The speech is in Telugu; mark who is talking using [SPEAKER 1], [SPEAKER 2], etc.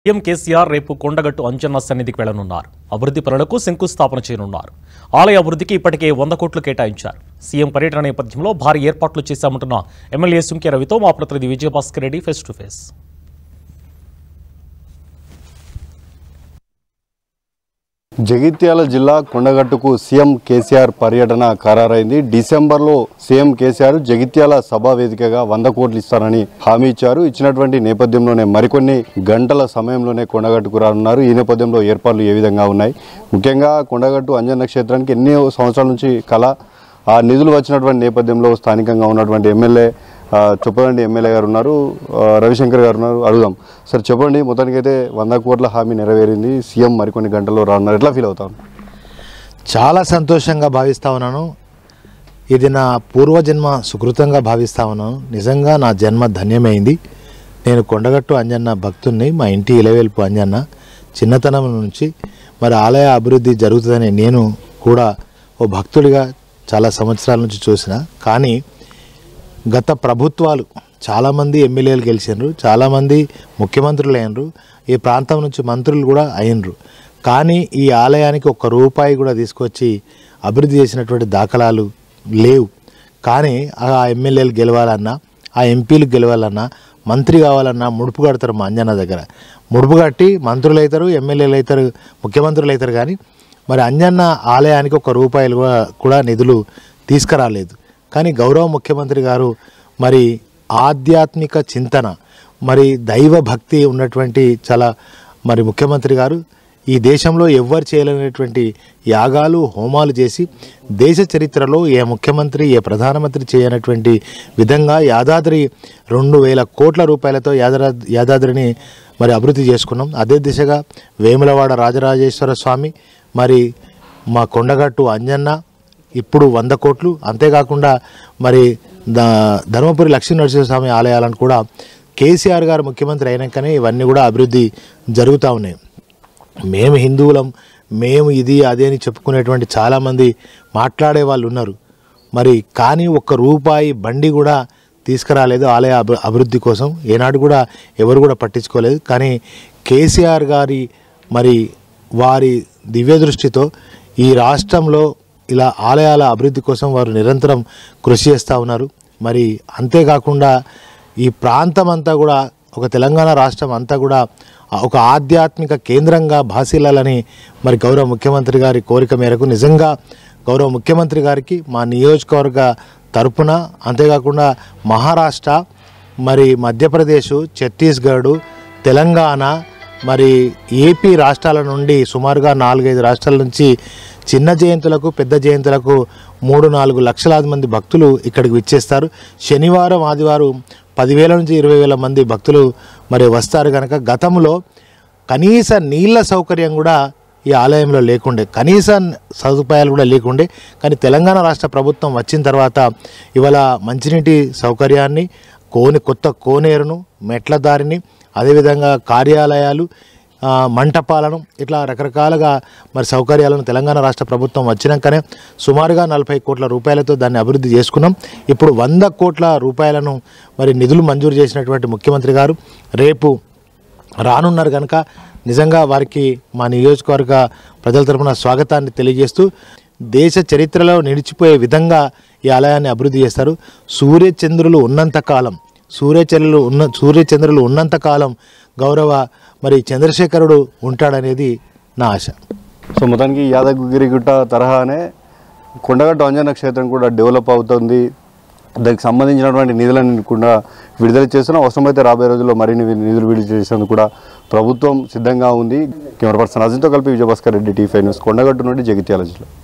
[SPEAKER 1] సీఎం కేసీఆర్ రేపు కొండగట్టు అంజన్న సన్నిధికి వెళ్లనున్నారు అభివృద్ధి పనులకు శంకుస్థాపన చేయనున్నారు ఆలయ అభివృద్ధికి ఇప్పటికే వంద కోట్లు కేటాయించారు సీఎం పర్యటన నేపథ్యంలో భారీ ఏర్పాట్లు చేశామంటున్న ఎమ్మెల్యే సుంకే రవితో మా ప్రతినిధి Vijayabhaskar Reddy face to face
[SPEAKER 2] Jagtial జిల్లా కొండగట్టుకు సీఎం కేసీఆర్ పర్యటన ఖరారైంది డిసెంబర్లో సీఎం కేసీఆర్ జగిత్యాల సభా వేదికగా వంద కోట్లు ఇస్తారని హామీ ఇచ్చారు ఇచ్చినటువంటి నేపథ్యంలోనే మరికొన్ని గంటల సమయంలోనే కొండగట్టుకు రానున్నారు ఈ నేపథ్యంలో ఏర్పాట్లు ఏ విధంగా ఉన్నాయి ముఖ్యంగా కొండగట్టు అంజన్న క్షేత్రానికి ఎన్నో సంవత్సరాల నుంచి కళ ఆ నిధులు వచ్చినటువంటి నేపథ్యంలో స్థానికంగా ఉన్నటువంటి ఎమ్మెల్యే ఆ, చెప్పండి ఎమ్మెల్యే గారు ఉన్నారు ఆ, రవిశంకర్ గారు ఉన్నారు అడుగుదాం సార్ చెప్పండి మొత్తానికైతే వంద కోట్ల హామీ నెరవేరింది సీఎం మరికొన్ని గంటల్లో రానున్నారు ఎట్లా ఫీల్ అవుతాం
[SPEAKER 3] చాలా సంతోషంగా భావిస్తా ఉన్నాను ఇది నా పూర్వజన్మ సుకృతంగా భావిస్తా ఉన్నాను నిజంగా నా జన్మ ధన్యమైంది నేను కొండగట్టు అంజన్న భక్తుణ్ణి మా ఇంటి ఇలవేల్పు అంజన్న చిన్నతనం నుంచి మరి ఆలయ అభివృద్ధి జరుగుతుందని నేను కూడా ఓ భక్తుడిగా చాలా సంవత్సరాల నుంచి చూసిన కానీ గత ప్రభుత్వాలు చాలామంది ఎమ్మెల్యేలు గెలిచినారు చాలామంది ముఖ్యమంత్రులు అయినరు ఈ ప్రాంతం నుంచి మంత్రులు కూడా అయినరు కానీ ఈ ఆలయానికి ఒక్క రూపాయి కూడా తీసుకొచ్చి అభివృద్ధి చేసినటువంటి దాఖలాలు లేవు కానీ ఆ ఎమ్మెల్యేలు గెలవాలన్నా ఆ ఎంపీలు గెలవాలన్నా మంత్రి కావాలన్నా ముడుపు కడతారు మా అంజన్న దగ్గర ముడుపు కట్టి మంత్రులు అవుతారు ఎమ్మెల్యేలు అవుతారు ముఖ్యమంత్రులు అవుతారు కానీ మరి అంజన్న ఆలయానికి ఒక రూపాయలు కూడా కూడా నిధులు తీసుకురాలేదు కానీ గౌరవ ముఖ్యమంత్రి గారు మరి ఆధ్యాత్మిక చింతన మరి దైవ భక్తి ఉన్నటువంటి చాలా మరి ముఖ్యమంత్రి గారు ఈ దేశంలో ఎవ్వరు చేయలేనటువంటి యాగాలు హోమాలు చేసి దేశ చరిత్రలో ఏ ముఖ్యమంత్రి ఏ ప్రధానమంత్రి చేయనటువంటి విధంగా యాదాద్రి రెండు వేల కోట్ల రూపాయలతో యాదాద్రి యాదాద్రిని మరి అభివృద్ధి చేసుకున్నాం అదే దిశగా వేములవాడ రాజరాజేశ్వర స్వామి మరి మా కొండగట్టు అంజన్న ఇప్పుడు వంద కోట్లు అంతేకాకుండా మరి ద ధర్మపురి లక్ష్మీ నరసింహస్వామి ఆలయాలను కూడా కేసీఆర్ గారు ముఖ్యమంత్రి అయినాకనే ఇవన్నీ కూడా అభివృద్ధి జరుగుతూ ఉన్నాయి మేము హిందువులం మేము ఇది అదే అని చెప్పుకునేటువంటి చాలామంది మాట్లాడే వాళ్ళు ఉన్నారు మరి కానీ ఒక్క రూపాయి బండి కూడా తీసుకురాలేదు ఆలయ అభి అభివృద్ధి కోసం ఏనాడు కూడా ఎవరు కూడా పట్టించుకోలేదు కానీ కేసీఆర్ గారి మరి వారి దివ్య దృష్టితో ఈ రాష్ట్రంలో ఇలా ఆలయాల అభివృద్ధి కోసం వారు నిరంతరం కృషి చేస్తూ ఉన్నారు మరి అంతేకాకుండా ఈ ప్రాంతం అంతా కూడా ఒక తెలంగాణ రాష్ట్రం అంతా కూడా ఒక ఆధ్యాత్మిక కేంద్రంగా భాసిల్లాలని మరి గౌరవ ముఖ్యమంత్రి గారి కోరిక మేరకు నిజంగా గౌరవ ముఖ్యమంత్రి గారికి మా నియోజకవర్గ తరపున అంతేకాకుండా మహారాష్ట్ర మరి మధ్యప్రదేశ్ ఛత్తీస్గఢ్ తెలంగాణ మరి ఏపీ రాష్ట్రాల నుండి సుమారుగా నాలుగైదు రాష్ట్రాల నుంచి చిన్న జయంతులకు పెద్ద జయంతులకు మూడు నాలుగు లక్షలాది మంది భక్తులు ఇక్కడికి విచ్చేస్తారు శనివారం ఆదివారం పదివేల నుంచి ఇరవై వేల మంది భక్తులు మరి వస్తారు కనుక గతంలో కనీస నీళ్ళ సౌకర్యం కూడా ఈ ఆలయంలో లేకుండే కనీస సదుపాయాలు కూడా లేకుండే కానీ తెలంగాణ రాష్ట్ర ప్రభుత్వం వచ్చిన తర్వాత ఇవాళ మంచినీటి సౌకర్యాన్ని కోని కొత్త కోనేరును మెట్ల దారిని అదేవిధంగా కార్యాలయాలు ఆ, మంటపాలను ఇట్లా రకరకాలుగా మరి సౌకర్యాలను తెలంగాణ రాష్ట్ర ప్రభుత్వం వచ్చినాకనే సుమారుగా నలభై కోట్ల రూపాయలతో దాన్ని అభివృద్ధి చేసుకున్నాం ఇప్పుడు వంద కోట్ల రూపాయలను మరి నిధులు మంజూరు చేసినటువంటి ముఖ్యమంత్రి గారు రేపు రానున్నారు కనుక నిజంగా వారికి మా నియోజకవర్గ ప్రజల తరపున స్వాగతాన్ని తెలియజేస్తూ దేశ చరిత్రలో నిలిచిపోయే విధంగా ఈ ఆలయాన్ని అభివృద్ధి చేస్తారు సూర్యచంద్రులు ఉన్నంత కాలం సూర్యచంద్రులు ఉన్న సూర్యచంద్రులు ఉన్నంత కాలం గౌరవ మరి చంద్రశేఖరుడు ఉంటాడనేది నా ఆశ
[SPEAKER 2] సో మొత్తానికి యాదగిరి గుట్ట తరహానే కొండగట్టు అంజన క్షేత్రం కూడా డెవలప్ అవుతుంది దానికి సంబంధించినటువంటి నిధులను కూడా విడుదల చేస్తున్నాం అవసరమైతే రాబోయే రోజుల్లో మరిన్ని నిధులు విడుదల చేసేందుకు కూడా ప్రభుత్వం సిద్ధంగా ఉంది కెమెరా పర్సన్ అజిత్తో కలిపి Vijayabhaskar Reddy T five news Kondagattu నుండి జగిత్యాల జిల్లా